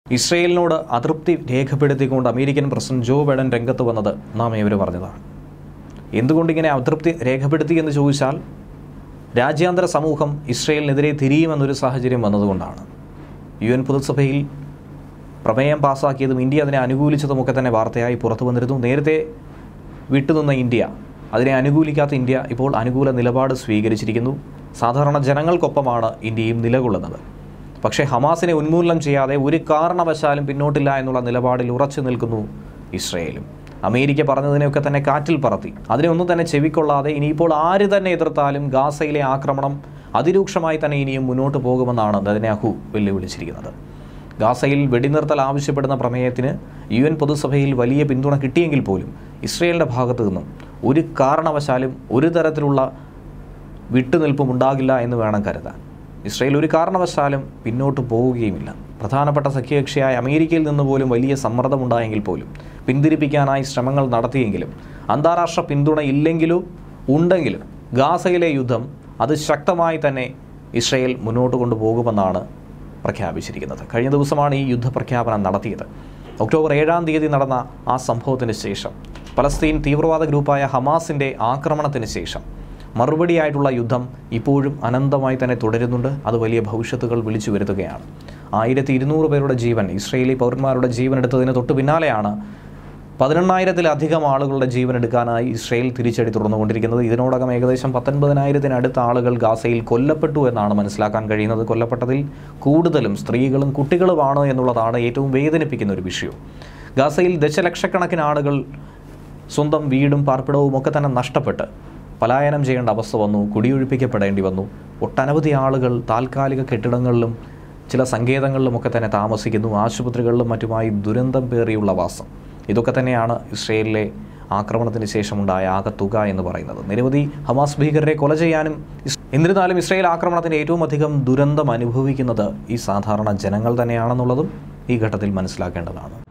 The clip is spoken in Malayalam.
ഇസ്രയേലിനോട് അതൃപ്തി രേഖപ്പെടുത്തിക്കൊണ്ട് അമേരിക്കൻ പ്രസിഡന്റ് ജോ ബൈഡൻ രംഗത്ത് വന്നത് നാം ഏവരും പറഞ്ഞതാണ് എന്തുകൊണ്ടിങ്ങനെ അതൃപ്തി രേഖപ്പെടുത്തി എന്ന് ചോദിച്ചാൽ രാജ്യാന്തര സമൂഹം ഇസ്രയേലിനെതിരെ തിരിയുമെന്നൊരു സാഹചര്യം വന്നതുകൊണ്ടാണ് യു എൻ പൊതുസഭയിൽ പ്രമേയം പാസ്സാക്കിയതും ഇന്ത്യ അതിനെ അനുകൂലിച്ചതുമൊക്കെ തന്നെ വാർത്തയായി പുറത്തു വന്നിരുന്നു നേരത്തെ വിട്ടുനിന്ന ഇന്ത്യ അതിനെ അനുകൂലിക്കാത്ത ഇന്ത്യ ഇപ്പോൾ അനുകൂല നിലപാട് സ്വീകരിച്ചിരിക്കുന്നു സാധാരണ ജനങ്ങൾക്കൊപ്പമാണ് ഇന്ത്യയും നിലകൊള്ളുന്നത് പക്ഷേ ഹമാസിനെ ഉന്മൂലനം ചെയ്യാതെ ഒരു കാരണവശാലും പിന്നോട്ടില്ല എന്നുള്ള നിലപാടിൽ ഉറച്ചു നിൽക്കുന്നു ഇസ്രയേലും അമേരിക്ക പറഞ്ഞതിനെയൊക്കെ തന്നെ കാറ്റിൽ പറത്തി അതിനെ ഒന്നും തന്നെ ചെവിക്കൊള്ളാതെ ഇനിയിപ്പോൾ ആര് തന്നെ എതിർത്താലും ഗാസയിലെ ആക്രമണം അതിരൂക്ഷമായി തന്നെ ഇനിയും മുന്നോട്ട് പോകുമെന്നാണ് നെതന്യാഹു വെല്ലുവിളിച്ചിരിക്കുന്നത് ഗാസയിൽ വെടിനിർത്തൽ ആവശ്യപ്പെടുന്ന പ്രമേയത്തിന് യു എൻ പൊതുസഭയിൽ വലിയ പിന്തുണ കിട്ടിയെങ്കിൽ പോലും ഇസ്രയേലിൻ്റെ ഭാഗത്തു നിന്നും ഒരു കാരണവശാലും ഒരു തരത്തിലുള്ള വിട്ടുനിൽപ്പും ഉണ്ടാകില്ല എന്ന് വേണം കരുതാൻ ഇസ്രയേൽ ഒരു കാരണവശാലും പിന്നോട്ട് പോവുകയുമില്ല പ്രധാനപ്പെട്ട സഖ്യകക്ഷിയായ അമേരിക്കയിൽ നിന്ന് പോലും വലിയ സമ്മർദ്ദമുണ്ടായെങ്കിൽ പോലും പിന്തിരിപ്പിക്കാനായി ശ്രമങ്ങൾ നടത്തിയെങ്കിലും അന്താരാഷ്ട്ര പിന്തുണ ഇല്ലെങ്കിലും ഉണ്ടെങ്കിലും ഗാസയിലെ യുദ്ധം അത് ശക്തമായി തന്നെ ഇസ്രയേൽ മുന്നോട്ട് കൊണ്ടുപോകുമെന്നാണ് പ്രഖ്യാപിച്ചിരിക്കുന്നത് കഴിഞ്ഞ ദിവസമാണ് ഈ യുദ്ധപ്രഖ്യാപനം നടത്തിയത് ഒക്ടോബർ ഏഴാം തീയതി നടന്ന ആ സംഭവത്തിന് ശേഷം പലസ്തീൻ തീവ്രവാദ ഗ്രൂപ്പായ ഹമാസിൻ്റെ ആക്രമണത്തിന് ശേഷം മറുപടിയായിട്ടുള്ള യുദ്ധം ഇപ്പോഴും അനന്തമായി തന്നെ തുടരുന്നുണ്ട് അത് വലിയ ഭവിഷ്യത്തുകൾ വിളിച്ചു വരുത്തുകയാണ് ആയിരത്തി ഇരുന്നൂറ് പേരുടെ ജീവൻ ഇസ്രയേലി പൗരന്മാരുടെ ജീവൻ എടുത്തതിന് തൊട്ട് പിന്നാലെയാണ് പതിനെണ്ണായിരത്തിലധികം ആളുകളുടെ ജീവൻ എടുക്കാനായി ഇസ്രയേൽ തിരിച്ചടി തുടർന്നുകൊണ്ടിരിക്കുന്നത് ഇതിനോടകം ഏകദേശം പത്തൊൻപതിനായിരത്തിനടുത്ത ആളുകൾ ഗാസയിൽ കൊല്ലപ്പെട്ടു എന്നാണ് മനസ്സിലാക്കാൻ കഴിയുന്നത് കൊല്ലപ്പെട്ടതിൽ കൂടുതലും സ്ത്രീകളും കുട്ടികളുമാണ് എന്നുള്ളതാണ് ഏറ്റവും വേദനിപ്പിക്കുന്ന ഒരു വിഷയം ഗാസയിൽ ദശലക്ഷക്കണക്കിന് ആളുകൾ സ്വന്തം വീടും പാർപ്പിടവും ഒക്കെ തന്നെ നഷ്ടപ്പെട്ട് പലായനം ചെയ്യേണ്ട അവസ്ഥ വന്നു കുടിയൊഴിപ്പിക്കപ്പെടേണ്ടി വന്നു ഒട്ടനവധി ആളുകൾ താൽക്കാലിക കെട്ടിടങ്ങളിലും ചില സങ്കേതങ്ങളിലുമൊക്കെ തന്നെ താമസിക്കുന്നു ആശുപത്രികളിലും മറ്റുമായി ദുരന്തം പേറിയുള്ള വാസം ഇതൊക്കെ തന്നെയാണ് ഇസ്രയേലിലെ ആക്രമണത്തിന് ശേഷമുണ്ടായ ആകെ തുക എന്ന് പറയുന്നത് നിരവധി ഹമാസ് ഭീകരരെ കൊല ചെയ്യാനും ഇസ്- എന്നിരുന്നാലും ഇസ്രയേൽ ആക്രമണത്തിന് ഏറ്റവും അധികം ദുരന്തം അനുഭവിക്കുന്നത് ഈ സാധാരണ ജനങ്ങൾ തന്നെയാണെന്നുള്ളതും ഈ ഘട്ടത്തിൽ മനസ്സിലാക്കേണ്ടതാണ്